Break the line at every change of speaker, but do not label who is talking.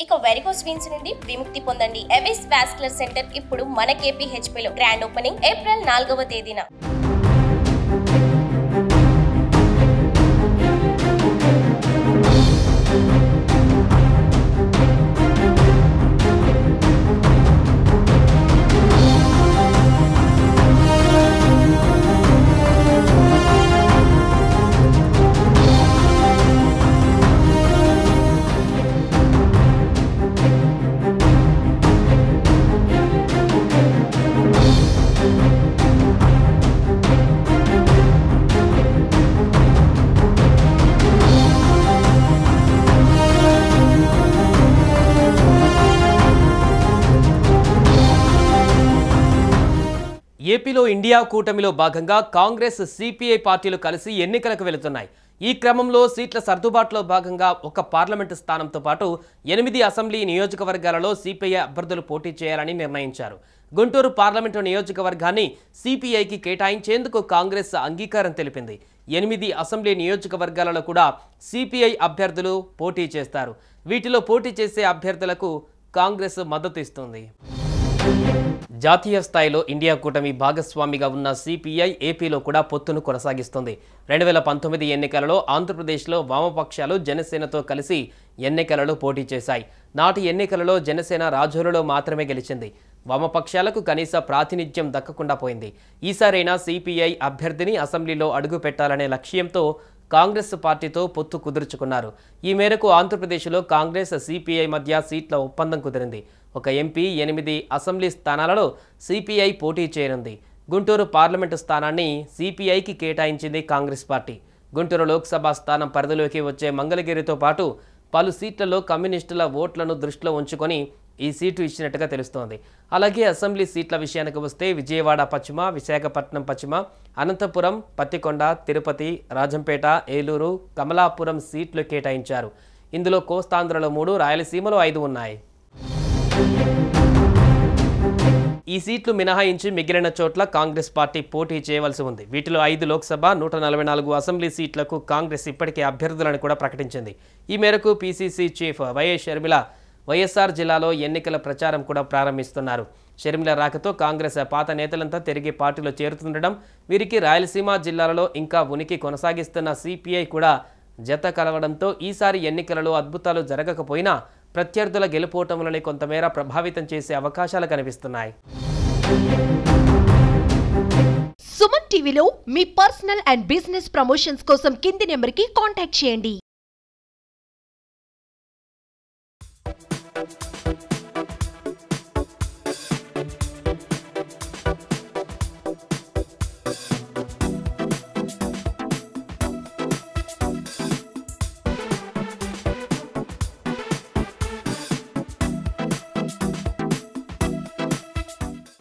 ఇక varicose veins నుండి విముక్తి పొందండి ఎవిస్ వాస్కులర్ సెంటర్ ఇప్పుడు మన KPHP లో గ్రాండ్ ఓపెనింగ్ ఏప్రిల్ నాలుగవ తేదీన
ఏపీలో ఇండియా కూటమిలో భాగంగా కాంగ్రెస్ సిపిఐ పార్టీలు కలిసి ఎన్నికలకు వెళుతున్నాయి ఈ క్రమంలో సీట్ల సర్దుబాటులో భాగంగా ఒక పార్లమెంటు స్థానంతో పాటు ఎనిమిది అసెంబ్లీ నియోజకవర్గాలలో సిపిఐ అభ్యర్థులు పోటీ చేయాలని నిర్ణయించారు గుంటూరు పార్లమెంటు నియోజకవర్గాన్ని సిపిఐకి కేటాయించేందుకు కాంగ్రెస్ అంగీకారం తెలిపింది ఎనిమిది అసెంబ్లీ నియోజకవర్గాలలో కూడా సిపిఐ అభ్యర్థులు పోటీ చేస్తారు వీటిలో పోటీ చేసే అభ్యర్థులకు కాంగ్రెస్ మద్దతు ఇస్తుంది జాతీయ స్థాయిలో ఇండియా కూటమి భాగస్వామిగా ఉన్న సిపిఐ ఏపీలో కూడా పొత్తును కొనసాగిస్తుంది రెండు వేల పంతొమ్మిది ఎన్నికలలో ఆంధ్రప్రదేశ్లో వామపక్షాలు జనసేనతో కలిసి ఎన్నికలలో పోటీ చేశాయి నాటి ఎన్నికలలో జనసేన రాజోలులో మాత్రమే గెలిచింది వామపక్షాలకు కనీస ప్రాతినిధ్యం దక్కకుండా పోయింది ఈసారైనా సిపిఐ అభ్యర్థిని అసెంబ్లీలో అడుగు పెట్టాలనే లక్ష్యంతో కాంగ్రెస్ పార్టీతో పొత్తు కుదుర్చుకున్నారు ఈ మేరకు ఆంధ్రప్రదేశ్లో కాంగ్రెస్ సిపిఐ మధ్య సీట్ల ఒప్పందం కుదిరింది ఒక ఎంపీ ఎనిమిది అసెంబ్లీ స్థానాలలో సిపిఐ పోటీ చేయనుంది గుంటూరు పార్లమెంటు స్థానాన్ని సిపిఐకి కేటాయించింది కాంగ్రెస్ పార్టీ గుంటూరు లోక్సభ స్థానం పరిధిలోకి వచ్చే మంగళగిరితో పాటు పలు సీట్లలో కమ్యూనిస్టుల ఓట్లను దృష్టిలో ఉంచుకొని ఈ సీటు ఇచ్చినట్టుగా తెలుస్తోంది అలాగే అసెంబ్లీ సీట్ల విషయానికి వస్తే విజయవాడ పశ్చిమ విశాఖపట్నం పశ్చిమ అనంతపురం పత్తికొండ తిరుపతి రాజంపేట ఏలూరు కమలాపురం సీట్లు కేటాయించారు ఇందులో కోస్తాంధ్రలో మూడు రాయలసీమలో ఐదు ఉన్నాయి ఈ సీట్లు మినహాయించి మిగిలిన చోట్ల కాంగ్రెస్ పార్టీ పోటీ చేయవలసి ఉంది వీటిలో ఐదు లోక్సభ నూట నలభై నాలుగు అసెంబ్లీ సీట్లకు కాంగ్రెస్ ఇప్పటికే అభ్యర్థులను కూడా ప్రకటించింది ఈ మేరకు PCC chief YS Sharmila YSR జిల్లాలో ఎన్నికల ప్రచారం కూడా ప్రారంభిస్తున్నారు షర్మిల రాకతో కాంగ్రెస్ పాత నేతలంతా తిరిగి పార్టీలో చేరుతుండడం వీరికి రాయలసీమ జిల్లాలలో ఇంకా ఉనికి కొనసాగిస్తున్న సిపిఐ కూడా జత కలవడంతో ఈసారి ఎన్నికలలో అద్భుతాలు జరగకపోయినా ప్రత్యర్థుల గెలుపోటములని కొంతమేర ప్రభావితం చేసే అవకాశాలు కనిపిస్తున్నాయి
సుమన్ టీవీలో మీ పర్సనల్ అండ్ బిజినెస్ ప్రమోషన్స్ కోసం కింది నెంబర్కి కాంటాక్ట్ చేయండి